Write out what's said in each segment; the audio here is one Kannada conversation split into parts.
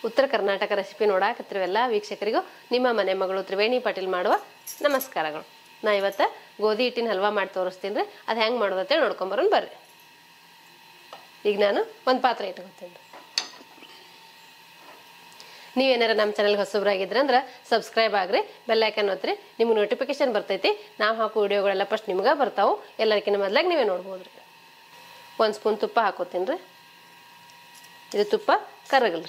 ಉತ್ತರ ಕರ್ನಾಟಕ ರೆಸಿಪಿ ನೋಡಾಕತ್ತಿರುವೆಲ್ಲ ವೀಕ್ಷಕರಿಗೂ ನಿಮ್ಮ ಮನೆ ಮಗಳು ತ್ರಿವೇಣಿ ಪಾಟೀಲ್ ಮಾಡುವ ನಮಸ್ಕಾರಗಳು ನಾ ಇವತ್ತು ಗೋಧಿ ಹಿಟ್ಟಿನ ಹಲ್ವಾ ಮಾಡಿ ತೋರಿಸ್ತೀನಿ ರೀ ಅದು ಹೆಂಗೆ ಮಾಡೋದಂತೇಳಿ ನೋಡ್ಕೊಂಬರೋಣ ಬರ್ರಿ ಈಗ ನಾನು ಒಂದು ಪಾತ್ರೆ ಇಟ್ಕೊತೀನಿ ನೀವೇನಾರ ನಮ್ಮ ಚಾನಲ್ಗೆ ಹೊಸಬ್ರಾಗಿದ್ರೆ ಅಂದ್ರೆ ಸಬ್ಸ್ಕ್ರೈಬ್ ಆಗ್ರಿ ಬೆಲ್ ಐಕನ್ ಒತ್ತಿರಿ ನಿಮ್ಗೆ ನೋಟಿಫಿಕೇಶನ್ ಬರ್ತೈತಿ ನಾವು ಹಾಕೋ ವಿಡಿಯೋಗಳೆಲ್ಲ ಫಸ್ಟ್ ನಿಮ್ಗೆ ಬರ್ತಾವೆ ಎಲ್ಲರಿಗಿಂತ ಮೊದ್ಲಾಗ ನೀವೇ ನೋಡ್ಬೋದು ರೀ ಒಂದು ಸ್ಪೂನ್ ತುಪ್ಪ ಹಾಕೋತೀನಿ ರೀ ಇದು ತುಪ್ಪ ಕರಗಲ್ರಿ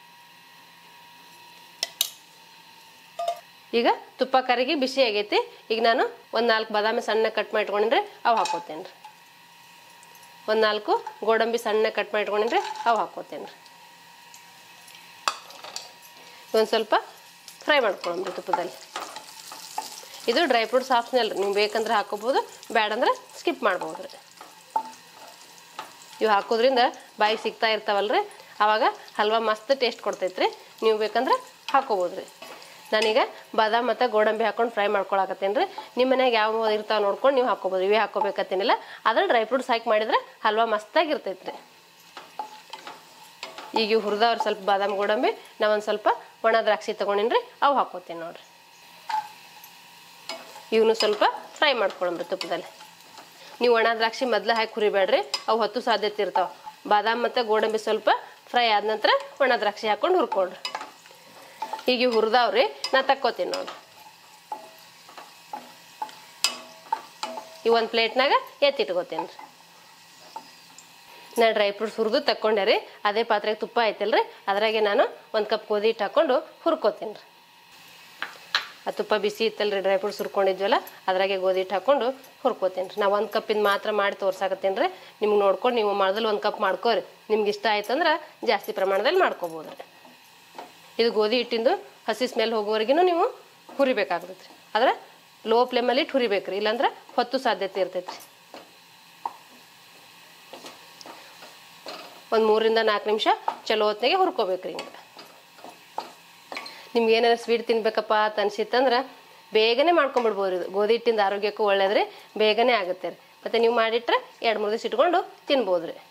ಈಗ ತುಪ್ಪ ಕರಗಿ ಬಿಸಿ ಆಗೈತಿ ಈಗ ನಾನು ಒಂದು ನಾಲ್ಕು ಬಾದಾಮಿ ಸಣ್ಣ ಕಟ್ ಮಾಡಿ ಇಟ್ಕೊಂಡಿದ್ರೆ ಅವು ಹಾಕೋತೇನೆ ರೀ ಒಂದು ನಾಲ್ಕು ಗೋಡಂಬಿ ಸಣ್ಣ ಕಟ್ ಮಾಡಿ ಇಟ್ಕೊಂಡಿದ್ರೆ ಅವು ಹಾಕೋತೇನೆ ರೀ ಒಂದು ಸ್ವಲ್ಪ ಫ್ರೈ ಮಾಡ್ಕೊಳ್ಳೋಣ ತುಪ್ಪದಲ್ಲಿ ಇದು ಡ್ರೈ ಫ್ರೂಟ್ಸ್ ಆಪ್ಷನಲ್ ರೀ ನೀವು ಬೇಕಂದ್ರೆ ಹಾಕೋಬೋದು ಬೇಡಂದ್ರೆ ಸ್ಕಿಪ್ ಮಾಡ್ಬೋದು ರೀ ಇವು ಹಾಕೋದ್ರಿಂದ ಬಾಯಿಗೆ ಸಿಗ್ತಾ ಇರ್ತಾವಲ್ರಿ ಆವಾಗ ಹಲ್ವಾ ಮಸ್ತ್ ಟೇಸ್ಟ್ ಕೊಡ್ತೈತ್ರಿ ನೀವು ಬೇಕಂದ್ರೆ ಹಾಕೋಬೋದು ರೀ ನಾನೀಗ ಬಾದಾಮ್ ಮತ್ತು ಗೋಡಂಬಿ ಹಾಕೊಂಡು ಫ್ರೈ ಮಾಡ್ಕೊಳಕತ್ತೇನೆ ರೀ ನಿಮ್ಮ ಮನ್ಯಾಗ ಯಾವ ಇರ್ತಾವೆ ನೋಡ್ಕೊಂಡು ನೀವು ಹಾಕೋಬೋದು ಇವೇ ಹಾಕೋಬೇಕತ್ತೇನಿಲ್ಲ ಅದ್ರ ಡ್ರೈ ಫ್ರೂಟ್ಸ್ ಹಾಕಿ ಮಾಡಿದ್ರೆ ಹಲ್ವಾ ಮಸ್ತಾಗಿರ್ತೈತೆ ರೀ ಈಗ ಇವು ಹುರಿದವ್ರು ಸ್ವಲ್ಪ ಬಾದಾಮ್ ಗೋಡಂಬಿ ನಾ ಒಂದು ಸ್ವಲ್ಪ ಒಣ ದ್ರಾಕ್ಷಿ ತೊಗೊಂಡಿನಿ ರೀ ಅವು ಹಾಕೋತೀನಿ ನೋಡ್ರಿ ಇವನು ಸ್ವಲ್ಪ ಫ್ರೈ ಮಾಡ್ಕೊಳಮ್ರಿ ತುಪ್ಪದಲ್ಲಿ ನೀವು ಒಣ ದ್ರಾಕ್ಷಿ ಮೊದಲು ಹಾಕಿ ಹುರಿಬೇಡ್ರಿ ಅವು ಹೊತ್ತು ಸಾಧ್ಯತೆ ಇರ್ತಾವೆ ಬಾದಾಮ್ ಮತ್ತು ಗೋಡಂಬಿ ಸ್ವಲ್ಪ ಫ್ರೈ ಆದ ನಂತರ ಒಣ ದ್ರಾಕ್ಷಿ ಹಾಕೊಂಡು ಹುರ್ಕೊಳ್ರಿ ಈಗ ಇವು ಹುರಿದಾವ್ರಿ ನಾ ತಕ್ಕೋತೀನಿ ನೋಡ್ರಿ ಈ ಒಂದು ಪ್ಲೇಟ್ನಾಗ ಎತ್ತಿಟ್ಕೋತೀನಿ ರೀ ನಾ ಡ್ರೈ ಫ್ರೂಟ್ಸ್ ಹುರಿದು ತಕ್ಕೊಂಡೆ ರೀ ಅದೇ ಪಾತ್ರೆಗೆ ತುಪ್ಪ ಐತಲ್ರಿ ಅದ್ರಾಗೆ ನಾನು ಒಂದು ಕಪ್ ಗೋಧಿ ಹಿಟ್ಟು ಹಾಕೊಂಡು ಹುರ್ಕೋತೀನಿ ರೀ ಆ ತುಪ್ಪ ಬಿಸಿ ಇತ್ತಲ್ರಿ ಡ್ರೈ ಫ್ರೂಟ್ಸ್ ಹುರ್ಕೊಂಡಿದ್ವಲ್ಲ ಅದ್ರಾಗೆ ಗೋಧಿ ಹಿಟ್ಟು ಹಾಕೊಂಡು ಹುರ್ಕೋತೀನಿ ರೀ ನಾ ಒಂದು ಕಪ್ಪಿಂದ ಮಾತ್ರ ಮಾಡಿ ತೋರ್ಸಾಕತ್ತೀನಿ ರೀ ನಿಮ್ಗೆ ನೋಡ್ಕೊಂಡು ನೀವು ಮಾಡ್ದಲ್ಲಿ ಒಂದು ಕಪ್ ಮಾಡ್ಕೋರಿ ನಿಮ್ಗೆ ಇಷ್ಟ ಆಯ್ತಂದ್ರೆ ಜಾಸ್ತಿ ಪ್ರಮಾಣದಲ್ಲಿ ಮಾಡ್ಕೋಬೋದು ರೀ ಇದು ಗೋಧಿ ಹಿಟ್ಟಿಂದು ಹಸಿ ಸ್ಮೆಲ್ ಹೋಗೋವರೆಗೂ ನೀವು ಹುರಿಬೇಕಾಗ್ತೈತೆ ರೀ ಆದ್ರೆ ಲೋ ಫ್ಲೇಮಲ್ಲಿ ಇಟ್ಟು ಹುರಿಬೇಕು ರೀ ಇಲ್ಲಾಂದ್ರೆ ಹೊತ್ತು ಸಾಧ್ಯತೆ ಇರ್ತೈತೆ ರೀ ಒಂದು ಮೂರರಿಂದ ನಾಲ್ಕು ನಿಮಿಷ ಚಲೋ ಹೊತ್ತಿಗೆ ಹುರ್ಕೋಬೇಕ್ರಿ ಹಿಂಗೆ ನಿಮ್ಗೆ ಏನಾರ ಸ್ವೀಟ್ ತಿನ್ಬೇಕಪ್ಪ ಅಂತ ಅನ್ಸಿತ್ತಂದ್ರೆ ಬೇಗನೆ ಮಾಡ್ಕೊಂಬಿಡ್ಬೋದು ಇದು ಗೋಧಿ ಹಿಟ್ಟಿಂದ ಆರೋಗ್ಯಕ್ಕೂ ಒಳ್ಳೇದ್ರಿ ಬೇಗನೆ ಆಗುತ್ತೆ ರೀ ಮತ್ತು ನೀವು ಮಾಡಿಟ್ರೆ ಎರಡು ಮೂರು ದಿವಸ ಇಟ್ಕೊಂಡು ತಿನ್ಬೋದು ರೀ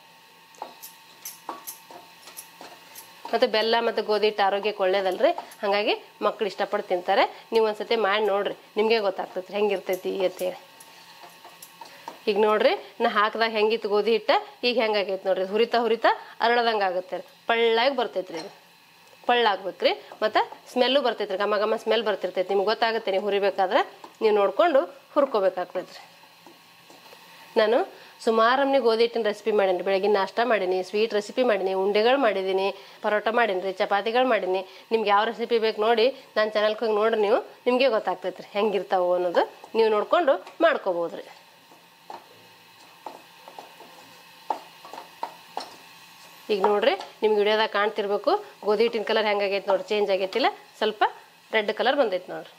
ಮತ್ತು ಬೆಲ್ಲ ಮತ್ತು ಗೋಧಿ ಹಿಟ್ಟು ಆರೋಗ್ಯಕ್ಕೆ ಒಳ್ಳೇದಲ್ರಿ ಹಾಗಾಗಿ ಮಕ್ಳು ಇಷ್ಟಪಟ್ಟು ತಿಂತಾರೆ ನೀವು ಒಂದ್ಸತಿ ಮಾಡಿ ನೋಡ್ರಿ ನಿಮಗೆ ಗೊತ್ತಾಗ್ತೈತಿ ಹೆಂಗಿರ್ತೈತಿ ಅಂತೇಳಿ ಈಗ ನೋಡ್ರಿ ನಾ ಹಾಕಿದಾಗ ಹೆಂಗಿತ್ತು ಗೋಧಿ ಹಿಟ್ಟ ಈಗ ಹೆಂಗಾಗೈತೆ ನೋಡ್ರಿ ಹುರಿತಾ ಹುರಿತಾ ಅರಳದಂಗೆ ಆಗುತ್ತೆ ರೀ ಪಳ್ಳಾಗಿ ಬರ್ತೈತ್ರಿ ಇದು ಪಳ್ಳಾಗ್ಬೇಕ್ರಿ ಮತ್ತು ಸ್ಮೆಲ್ಲು ಬರ್ತೈತ್ರಿ ಘಮ ಘಮ ಸ್ಮೆಲ್ ಬರ್ತಿರ್ತೈತಿ ನಿಮ್ಗೆ ಗೊತ್ತಾಗುತ್ತೆ ನೀವು ಹುರಿಬೇಕಾದ್ರೆ ನೀವು ನೋಡ್ಕೊಂಡು ಹುರ್ಕೋಬೇಕಾಗ್ತೈತ್ರಿ ನಾನು ಸುಮಾರಮ್ನಿ ಗೋಧಿ ಹಿಟ್ಟಿನ ರೆಸಿಪಿ ಮಾಡೀನಿ ಬೆಳಗಿನ ನಾಷ್ಟ ಮಾಡೀನಿ ಸ್ವೀಟ್ ರೆಸಿಪಿ ಮಾಡೀನಿ ಉಂಡೆಗಳು ಮಾಡಿದ್ದೀನಿ ಪರೋಟ ಮಾಡೀನಿ ರೀ ಚಪಾತಿಗಳು ಮಾಡೀನಿ ನಿಮ್ಗೆ ಯಾವ ರೆಸಿಪಿ ಬೇಕು ನೋಡಿ ನನ್ನ ಚಾನಲ್ಗೆ ಹೋಗಿ ನೋಡ್ರಿ ನೀವು ನಿಮಗೆ ಗೊತ್ತಾಗ್ತೈತೆ ರೀ ಹೆಂಗಿರ್ತಾವೆ ಅನ್ನೋದು ನೀವು ನೋಡ್ಕೊಂಡು ಮಾಡ್ಕೋಬೋದು ರೀ ಈಗ ನೋಡ್ರಿ ನಿಮ್ಗೆ ವಿಡಿಯೋದಾಗ ಕಾಣ್ತಿರ್ಬೇಕು ಗೋಧಿ ಹಿಟ್ಟಿನ ಕಲರ್ ಹೆಂಗಾಗೈತೆ ನೋಡ್ರಿ ಚೇಂಜ್ ಆಗೈತಿಲ್ಲ ಸ್ವಲ್ಪ ರೆಡ್ ಕಲರ್ ಬಂದೈತೆ ನೋಡ್ರಿ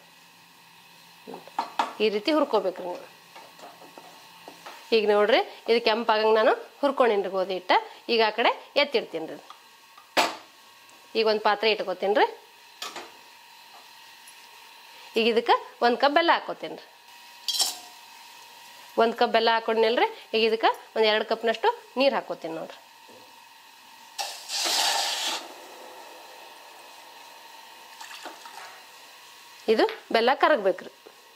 ಈ ರೀತಿ ಹುರ್ಕೋಬೇಕ್ರಿ ನೀವು ಈಗ ನೋಡ್ರಿ ಇದು ಕೆಂಪಾಗಂಗೆ ನಾನು ಹುರ್ಕೊಂಡಿನಿ ರೀ ಗೋಧಿ ಹಿಟ್ಟ ಈಗ ಆ ಕಡೆ ಎತ್ತಿಡ್ತೀನಿ ರೀ ಈಗ ಒಂದು ಪಾತ್ರೆ ಇಟ್ಕೋತೀನಿ ರೀ ಈಗ ಇದಕ್ಕೆ ಒಂದು ಕಪ್ ಬೆಲ್ಲ ಹಾಕೋತೀನಿ ರೀ ಒಂದು ಕಪ್ ಬೆಲ್ಲ ಹಾಕೊಂಡ್ನಲ್ರಿ ಈಗ ಇದಕ್ಕೆ ಒಂದು ಎರಡು ಕಪ್ನಷ್ಟು ನೀರು ಹಾಕೋತೀನಿ ನೋಡ್ರಿ ಇದು ಬೆಲ್ಲ ಕರಗಬೇಕ್ರಿ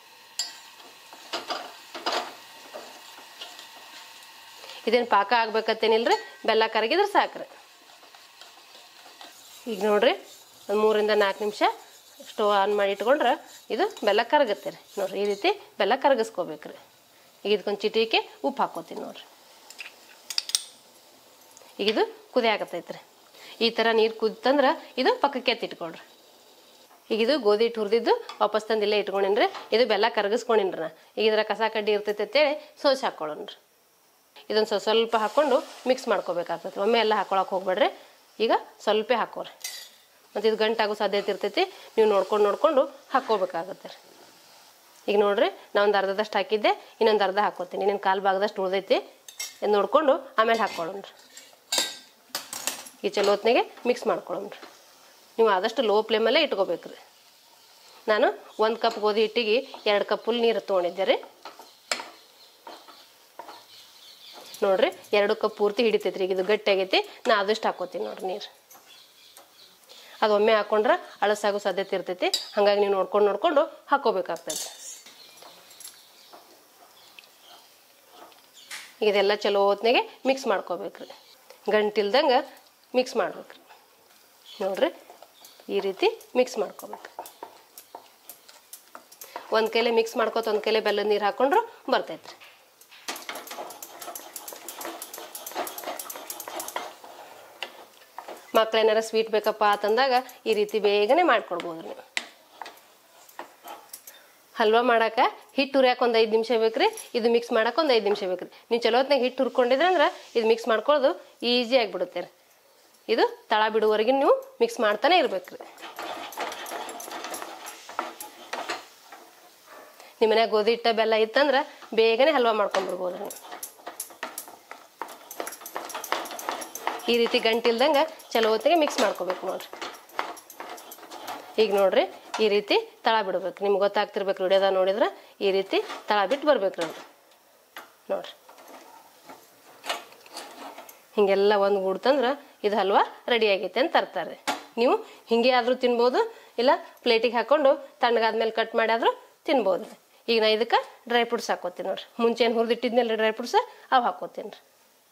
ಇದೇನು ಪಾಕ ಆಗ್ಬೇಕತ್ತೇನಿಲ್ರಿ ಬೆಲ್ಲ ಕರಗಿದ್ರೆ ಸಾಕ್ರಿ ಈಗ ನೋಡ್ರಿ ಒಂದು ಮೂರಿಂದ ನಾಲ್ಕು ನಿಮಿಷ ಸ್ಟವ್ ಆನ್ ಮಾಡಿ ಇಟ್ಕೊಂಡ್ರೆ ಇದು ಬೆಲ್ಲ ಕರಗುತ್ತೆ ರೀ ನೋಡ್ರಿ ಈ ರೀತಿ ಬೆಲ್ಲ ಕರಗಿಸ್ಕೋಬೇಕ್ರಿ ಈಗ ಇದಕ್ಕೊಂದು ಚಿಟಿಕೆ ಉಪ್ಪು ಹಾಕೋತೀನಿ ನೋಡ್ರಿ ಈಗ ಇದು ಕುದಿ ಆಗತ್ತೈತ್ರಿ ಈ ಥರ ನೀರು ಕುದಿತಂದ್ರೆ ಇದು ಪಕ್ಕಕ್ಕೆ ಎತ್ತಿಟ್ಕೊಳ್ರಿ ಈಗ ಇದು ಗೋಧಿ ಹಿಟ್ಟು ಹುರಿದಿದ್ದು ವಾಪಸ್ ತಂದು ಇಲ್ಲೇ ಇಟ್ಕೊಂಡಿನ್ರಿ ಇದು ಬೆಲ್ಲ ಕರಗಿಸ್ಕೊಂಡಿನ್ರಿ ನಾ ಈಗ ಇದರ ಕಸ ಕಡ್ಡಿ ಇರ್ತೈತೆ ಅಂತೇಳಿ ಸೋಸಿ ಹಾಕೊಳ್ಳೋಣ್ರಿ ಇದೊಂದು ಸ್ವಲ್ಪ ಸ್ವಲ್ಪ ಹಾಕ್ಕೊಂಡು ಮಿಕ್ಸ್ ಮಾಡ್ಕೋಬೇಕಾಗ್ತೈತಿ ಒಮ್ಮೆ ಎಲ್ಲ ಹಾಕೊಳಕ್ಕೆ ಹೋಗ್ಬೇಡ್ರಿ ಈಗ ಸ್ವಲ್ಪ ಹಾಕೋರಿ ಮತ್ತು ಇದು ಗಂಟಾಗೋ ಸಾಧ್ಯತೆ ಇರ್ತೈತಿ ನೀವು ನೋಡ್ಕೊಂಡು ನೋಡ್ಕೊಂಡು ಹಾಕ್ಕೋಬೇಕಾಗತ್ತೆ ರೀ ಈಗ ನೋಡ್ರಿ ನಾ ಒಂದು ಅರ್ಧದಷ್ಟು ಹಾಕಿದ್ದೆ ಇನ್ನೊಂದು ಅರ್ಧ ಹಾಕೋತೀನಿ ಇನ್ನೊಂದು ಕಾಲು ಭಾಗದಷ್ಟು ಉಳ್ದೈತಿ ಇದು ನೋಡಿಕೊಂಡು ಆಮೇಲೆ ಹಾಕ್ಕೊಳ್ಳೋಣ್ರಿ ಈ ಚಲೋ ಹೊತ್ನಾಗೆ ಮಿಕ್ಸ್ ಮಾಡ್ಕೊಳ್ಳೋಣ್ರಿ ನೀವು ಆದಷ್ಟು ಲೋ ಫ್ಲೇಮಲ್ಲೇ ಇಟ್ಕೋಬೇಕು ರೀ ನಾನು ಒಂದು ಕಪ್ ಗೋಧಿ ಹಿಟ್ಟಿಗೆ ಎರಡು ಕಪ್ ಫುಲ್ ನೀರು ತೊಗೊಂಡಿದ್ದೆ ರೀ ನೋಡ್ರಿ ಎರಡು ಕಪ್ ಪೂರ್ತಿ ಹಿಡಿತೈತ್ರಿ ಈಗ ಇದು ಗಟ್ಟಿ ಆಗೈತಿ ನಾ ಆದಷ್ಟು ಹಾಕೋತೀನಿ ನೋಡ್ರಿ ನೀರು ಅದು ಒಮ್ಮೆ ಹಾಕೊಂಡ್ರೆ ಅಳಸಾಗೋ ಸಾಧ್ಯತೆ ಇರ್ತೈತಿ ಹಾಗಾಗಿ ನೀವು ನೋಡ್ಕೊಂಡು ನೋಡ್ಕೊಂಡು ಹಾಕೋಬೇಕಾಗ್ತೈತಿ ಇದೆಲ್ಲ ಚಲೋ ಹೊತ್ನಾಗೆ ಮಿಕ್ಸ್ ಮಾಡ್ಕೋಬೇಕ್ರಿ ಗಂಟಿಲ್ದಂಗೆ ಮಿಕ್ಸ್ ಮಾಡ್ಬೇಕ್ರಿ ನೋಡ್ರಿ ಈ ರೀತಿ ಮಿಕ್ಸ್ ಮಾಡ್ಕೋಬೇಕು ಒಂದು ಕೈಲೆ ಮಿಕ್ಸ್ ಮಾಡ್ಕೊತ ಒಂದು ಕೈಲೆ ಬೆಲ್ಲದ ನೀರು ಹಾಕೊಂಡ್ರು ಬರ್ತೈತ್ರಿ ಮಕ್ಳೇನಾರ ಸ್ವೀಟ್ ಬೇಕಪ್ಪ ಅಂತಂದಾಗ ಈ ರೀತಿ ಬೇಗನೆ ಮಾಡ್ಕೊಡ್ಬೋದು ನೀವು ಹಲ್ವಾ ಮಾಡಾಕ ಹಿಟ್ಟು ಹುರಿಯಾಕ ಒಂದು ಐದು ನಿಮಿಷ ಬೇಕ್ರಿ ಇದು ಮಿಕ್ಸ್ ಮಾಡಕ್ಕೆ ಒಂದು ಐದು ನಿಮಿಷ ಬೇಕ್ರಿ ನೀವು ಚಲೋ ಹೊತ್ನಾಗ ಹಿಟ್ಟು ಹುರ್ಕೊಂಡಿದ್ರೆ ಅಂದ್ರೆ ಇದು ಮಿಕ್ಸ್ ಮಾಡ್ಕೊಳ್ಳೋದು ಈಸಿ ಆಗಿಬಿಡುತ್ತೆ ರೀ ಇದು ತಳ ಬಿಡುವವರೆಗೆ ನೀವು ಮಿಕ್ಸ್ ಮಾಡ್ತಾನೆ ಇರ್ಬೇಕ್ರಿ ನಿಮ್ಮ ಮನ್ಯಾಗ ಗೋಧಿ ಹಿಟ್ಟ ಬೆಲ್ಲ ಇತ್ತಂದ್ರೆ ಬೇಗನೆ ಹಲ್ವಾ ಮಾಡ್ಕೊಂಡ್ಬಿಡ್ಬೋದು ನೀವು ಈ ರೀತಿ ಗಂಟಿಲ್ದಂಗೆ ಚಲೋ ಹೊತ್ತಿಗೆ ಮಿಕ್ಸ್ ಮಾಡ್ಕೋಬೇಕು ನೋಡ್ರಿ ಈಗ ನೋಡ್ರಿ ಈ ರೀತಿ ತಳ ಬಿಡ್ಬೇಕು ನಿಮ್ಗೆ ಗೊತ್ತಾಗ್ತಿರ್ಬೇಕು ವಿಡಿಯೋದ ನೋಡಿದ್ರೆ ಈ ರೀತಿ ತಳ ಬಿಟ್ಟು ಬರ್ಬೇಕು ಅದು ನೋಡ್ರಿ ಹಿಂಗೆಲ್ಲ ಒಂದು ಗೂಡ್ತಂದ್ರೆ ಇದು ಹಲ್ವಾ ರೆಡಿ ಆಗೈತೆ ಅಂತ ತರ್ತಾರೆ ನೀವು ಹಿಂಗೆ ಆದರೂ ತಿನ್ಬೋದು ಇಲ್ಲ ಪ್ಲೇಟಿಗೆ ಹಾಕ್ಕೊಂಡು ತಣ್ಣಗಾದ್ಮೇಲೆ ಕಟ್ ಮಾಡಿ ಆದರೂ ತಿನ್ಬೋದು ಈಗ ನಾ ಇದಕ್ಕೆ ಡ್ರೈ ಫ್ರೂಟ್ಸ್ ಹಾಕೋತೀನಿ ನೋಡ್ರಿ ಮುಂಚೆ ಏನು ಹುರಿದಿಟ್ಟಿದ್ನಲ್ಲ ಡ್ರೈ ಫ್ರೂಟ್ಸ್ ಅವು ಹಾಕೋತೀನಿ ರೀ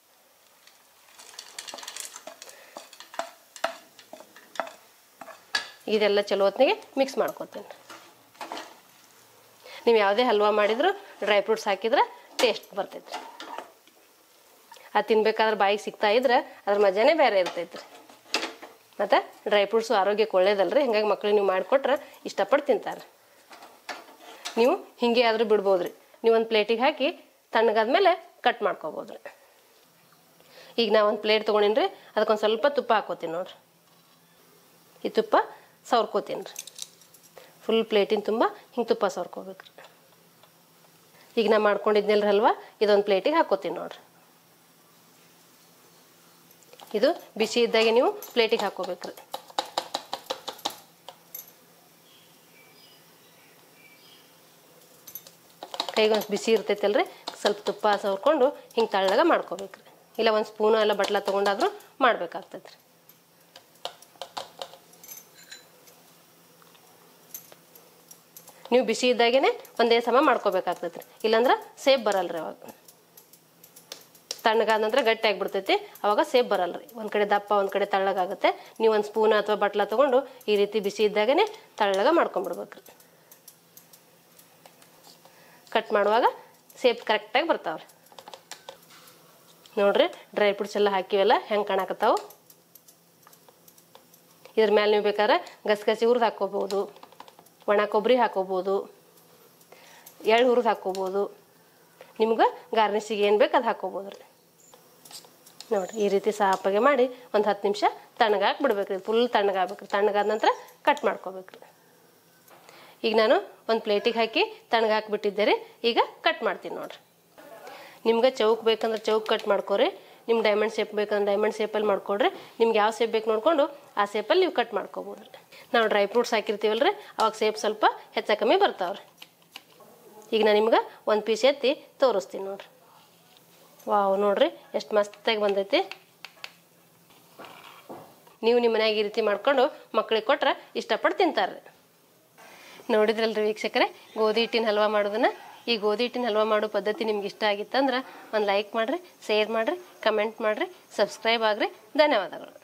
ಇದೆಲ್ಲ ಚಲೋ ಹೊತ್ತಿಗೆ ಮಿಕ್ಸ್ ಮಾಡ್ಕೊತೀನಿ ನೀವು ಯಾವುದೇ ಹಲ್ವಾ ಮಾಡಿದ್ರು ಡ್ರೈ ಫ್ರೂಟ್ಸ್ ಹಾಕಿದ್ರೆ ಟೇಸ್ಟ್ ಬರ್ತೈತ್ರಿ ಅದು ತಿನ್ಬೇಕಾದ್ರೆ ಬಾಯಿಗೆ ಸಿಗ್ತಾ ಇದ್ರೆ ಅದ್ರ ಮಜಾನೇ ಬೇರೆ ಇರ್ತೈತ್ರಿ ಮತ್ತು ಡ್ರೈ ಫ್ರೂಟ್ಸು ಆರೋಗ್ಯಕ್ಕೆ ಒಳ್ಳೇದಲ್ರಿ ಹಿಂಗಾಗಿ ಮಕ್ಳಿಗೆ ನೀವು ಮಾಡಿಕೊಟ್ರೆ ಇಷ್ಟಪಟ್ಟು ತಿಂತಾರೆ ನೀವು ಹಿಂಗೆ ಆದರೂ ಬಿಡ್ಬೋದ್ರಿ ನೀವು ಒಂದು ಪ್ಲೇಟಿಗೆ ಹಾಕಿ ತಣ್ಣಗಾದ್ಮೇಲೆ ಕಟ್ ಮಾಡ್ಕೋಬೋದ್ರಿ ಈಗ ನಾ ಒಂದು ಪ್ಲೇಟ್ ತೊಗೊಂಡಿನಿ ರೀ ಅದಕ್ಕೊಂದು ಸ್ವಲ್ಪ ತುಪ್ಪ ಹಾಕೋತೀನಿ ನೋಡ್ರಿ ಈ ತುಪ್ಪ ಸವರ್ಕೋತೀನಿ ರೀ ಫುಲ್ ಪ್ಲೇಟಿನ ತುಂಬ ಹಿಂಗೆ ತುಪ್ಪ ಸವರ್ಕೋಬೇಕು ರೀ ಈಗ ನಾ ಮಾಡ್ಕೊಂಡಿದ್ನಲ್ರಿ ಹಲ್ವಾ ಇದೊಂದು ಪ್ಲೇಟಿಗೆ ಹಾಕೋತೀನಿ ನೋಡ್ರಿ ಇದು ಬಿಸಿ ಇದ್ದಾಗೆ ನೀವು ಪ್ಲೇಟಿಗೆ ಹಾಕೋಬೇಕ್ರಿ ಕೈಗೊಂದು ಬಿಸಿ ಇರ್ತೈತಲ್ರಿ ಸ್ವಲ್ಪ ತುಪ್ಪ ಸವರ್ಕೊಂಡು ಹಿಂಗೆ ತಳ್ಳಗ ಮಾಡ್ಕೋಬೇಕ್ರಿ ಇಲ್ಲ ಒಂದು ಸ್ಪೂನು ಎಲ್ಲ ಬಟ್ಲ ತೊಗೊಂಡಾದ್ರೂ ಮಾಡ್ಬೇಕಾಗ್ತೈತ್ರಿ ನೀವು ಬಿಸಿ ಇದ್ದಾಗೇನೆ ಒಂದೇ ಸಮ ಮಾಡ್ಕೋಬೇಕಾಗ್ತೈತ್ರಿ ಇಲ್ಲಾಂದ್ರೆ ಸೇಬ್ ಬರಲ್ರಿ ಅವಾಗ ತಣ್ಣಗಾದ ನಂತರ ಗಟ್ಟಿ ಆಗಿಬಿಡ್ತೈತಿ ಅವಾಗ ಸೇಬ್ ಬರಲ್ರಿ ಒಂದು ಕಡೆ ದಪ್ಪ ಒಂದು ಕಡೆ ತಳ್ಳಗಾಗುತ್ತೆ ನೀವು ಒಂದು ಸ್ಪೂನ್ ಅಥವಾ ಬಟ್ಲ ತೊಗೊಂಡು ಈ ರೀತಿ ಬಿಸಿ ಇದ್ದಾಗನೇ ತಳ್ಳಗ ಮಾಡ್ಕೊಂಬಿಡ್ಬೇಕ್ರಿ ಕಟ್ ಮಾಡುವಾಗ ಸೇಪ್ ಕರೆಕ್ಟಾಗಿ ಬರ್ತಾವ್ರಿ ನೋಡ್ರಿ ಡ್ರೈ ಫ್ರೂಟ್ಸ್ ಎಲ್ಲ ಹಾಕಿವೆಲ್ಲ ಹೆಂಗೆ ಕಾಣಕತ್ತಾವು ಇದ್ರ ಮೇಲೆ ನೀವು ಬೇಕಾದ್ರೆ ಗಸಗಸಿ ಹುರಿದು ಹಾಕ್ಕೋಬೋದು ಒಣ ಕೊಬ್ಬರಿ ಹಾಕೋಬೋದು ಎಳ್ಳು ಹುರಿದು ಹಾಕ್ಕೋಬೋದು ನಿಮ್ಗೆ ಗಾರ್ನಿಷಿಗೆ ಏನು ಬೇಕು ಅದು ಹಾಕ್ಕೋಬೋದು ರೀ ನೋಡಿರಿ ಈ ರೀತಿ ಸಾಪಾಗೆ ಮಾಡಿ ಒಂದು ಹತ್ತು ನಿಮಿಷ ತಣ್ಣಗಾಕಿ ಬಿಡ್ಬೇಕ್ರಿ ಫುಲ್ ತಣ್ಣಗಾಗ್ಬೇಕು ತಣ್ಣಗಾದ ನಂತರ ಕಟ್ ಮಾಡ್ಕೋಬೇಕ್ರಿ ಈಗ ನಾನು ಒಂದು ಪ್ಲೇಟಿಗೆ ಹಾಕಿ ತಣ್ಣಗಾಕ್ಬಿಟ್ಟಿದ್ದೆ ರೀ ಈಗ ಕಟ್ ಮಾಡ್ತೀನಿ ನೋಡ್ರಿ ನಿಮ್ಗೆ ಚೌಕ್ ಬೇಕಂದ್ರೆ ಚೌಕ್ ಕಟ್ ಮಾಡ್ಕೊರಿ ನಿಮ್ಗೆ ಡೈಮಂಡ್ ಶೇಪ್ ಬೇಕಂದ್ರೆ ಡೈಮಂಡ್ ಶೇಪಲ್ಲಿ ಮಾಡ್ಕೊಡ್ರಿ ನಿಮ್ಗೆ ಯಾವ ಶೇಪ್ ಬೇಕು ನೋಡ್ಕೊಂಡು ಆ ಶೇಪಲ್ಲಿ ನೀವು ಕಟ್ ಮಾಡ್ಕೋಬೋದು ರೀ ನಾವು ಡ್ರೈ ಫ್ರೂಟ್ಸ್ ಹಾಕಿರ್ತೀವಲ್ಲ ರೀ ಅವಾಗ ಶೇಪ್ ಸ್ವಲ್ಪ ಹೆಚ್ಚ ಕಮ್ಮಿ ಬರ್ತಾವ್ರಿ ಈಗ ನಾನು ನಿಮ್ಗೆ ಒಂದು ಪೀಸ್ ಎತ್ತಿ ತೋರಿಸ್ತೀನಿ ನೋಡ್ರಿ ವಾವ್ ನೋಡ್ರಿ ಎಷ್ಟು ಮಸ್ತಾಗಿ ಬಂದೈತಿ ನೀವು ನಿಮ್ಮ ಮನ್ಯಾಗ ಈ ರೀತಿ ಮಾಡ್ಕೊಂಡು ಮಕ್ಳಿಗೆ ಕೊಟ್ರೆ ಇಷ್ಟಪಟ್ಟು ತಿಂತಾರೆ ನೋಡಿದ್ರಲ್ರಿ ವೀಕ್ಷಕರೇ ಗೋಧಿ ಹಿಟ್ಟಿನ ಹಲ್ವಾ ಮಾಡೋದನ್ನ ಈ ಗೋಧಿ ಹಿಟ್ಟಿನ ಹಲ್ವಾ ಮಾಡೋ ಪದ್ಧತಿ ನಿಮ್ಗೆ ಇಷ್ಟ ಆಗಿತ್ತಂದ್ರೆ ಒಂದು ಲೈಕ್ ಮಾಡಿರಿ ಶೇರ್ ಮಾಡಿರಿ ಕಮೆಂಟ್ ಮಾಡಿರಿ ಸಬ್ಸ್ಕ್ರೈಬ್ ಆಗ್ರಿ ಧನ್ಯವಾದಗಳು